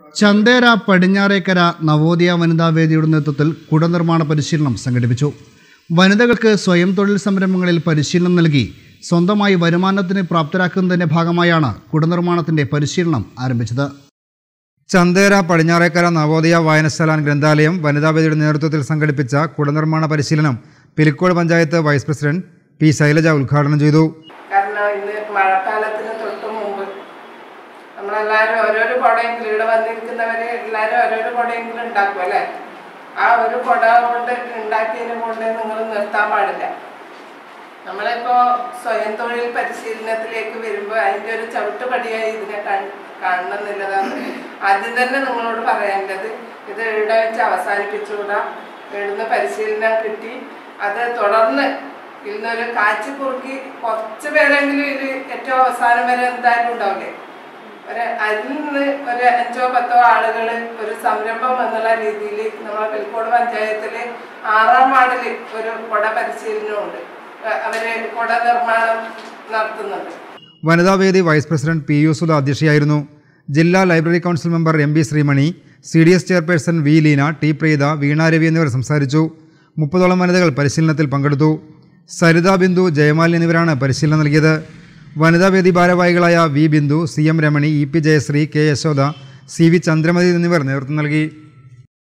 ചന്തേര പടിഞ്ഞാറേക്കര നവോദയ വനിതാ വേദിയുടെ നേതൃത്വത്തിൽ കുടനിർമ്മാണ പരിശീലനം സംഘടിപ്പിച്ചു വനിതകൾക്ക് സ്വയം തൊഴിൽ സംരംഭങ്ങളിൽ പരിശീലനം നൽകി സ്വന്തമായി വരുമാനത്തിന് പ്രാപ്തരാക്കുന്നതിന്റെ ഭാഗമായാണ് കുടനിർമ്മാണത്തിന്റെ പരിശീലനം ആരംഭിച്ചത് ചന്തേര പടിഞ്ഞാറേക്കര നവോദയ വായനശാല ഗ്രന്ഥാലയം വനിതാവേദിയുടെ നേതൃത്വത്തിൽ സംഘടിപ്പിച്ച കുടനിർമ്മാണ പരിശീലനം Pilicode panchayat vice president P Shailaja ഉദ്ഘാടനം ചെയ്തു കാരണം ഇന്ന് മഴക്കാലത്തിന് തൊട്ട് മുമ്പ് നമ്മളെല്ലാവരും ഓരോരോ കുടയെങ്കിലും ഇവിടെ വന്നിരിക്കുന്നവര് എല്ലാവരും ഓരോരോ കുടയെങ്കിലും ഉണ്ടാക്കും അല്ലേ ആ ഒരു കുട കൊണ്ട് ഉണ്ടാക്കിയതിനെ കൊണ്ട് നിങ്ങൾ നിർത്താൻ പാടില്ല നമ്മളിപ്പോ സ്വയം തൊഴിൽ പരിശീലനത്തിലേക്ക് വരുമ്പോൾ അതിന്റെ ഒരു ചവിട്ടുപടിയായി ഇതിനെ കാണ്- കാണണമെന്നുള്ളതാണ് ആദ്യം തന്നെ നിങ്ങളോട് പറയേണ്ടത് ഇത് ഇവിടെ വെച്ച് അവസാനിപ്പിച്ചുകൂടാ ഇവിടുന്ന് പരിശീലനം കിട്ടി അത് തുടർന്ന് ഇന്നൊരു കാച്ചി കുറുക്കി കുറച്ച് പേരെങ്കിലും ഇത് ഏറ്റവും അവസാനം വരെ എന്തായാലും ഉണ്ടാവില്ലേ ഒരു അതിൽ നിന്ന് ഒരു അഞ്ചോ പത്തോ ആളുകൾ ഒരു സംരംഭം എന്നുള്ള രീതിയിൽ നമ്മളെ പെൽക്കോട് പഞ്ചായത്തില് ആറാം വാർഡിൽ ഒരു കുട പരിശീലനമുണ്ട് അഹ് അവര് കുട നിർമ്മാണം നടത്തുന്നുണ്ട് വനിതാവേദി vice president P U Sudha അധ്യക്ഷയായിരുന്നു ജില്ലാ library council member M B Sreemani C D S chairperson V Leena T Preetha Veena Ravi എന്നിവർ സംസാരിച്ചു മുപ്പതോളം വനിതകൾ പരിശീലനത്തിൽ പങ്കെടുത്തു സരിത ബിന്ദു ജയമാലി എന്നിവരാണ് പരിശീലനം നൽകിയത് വനിതാവേദി ഭാരവാഹികളായ V Bindu C M Ramani E P Jayasree K Yashoda C V Chandramathi എന്നിവർ നേതൃത്വം നൽകി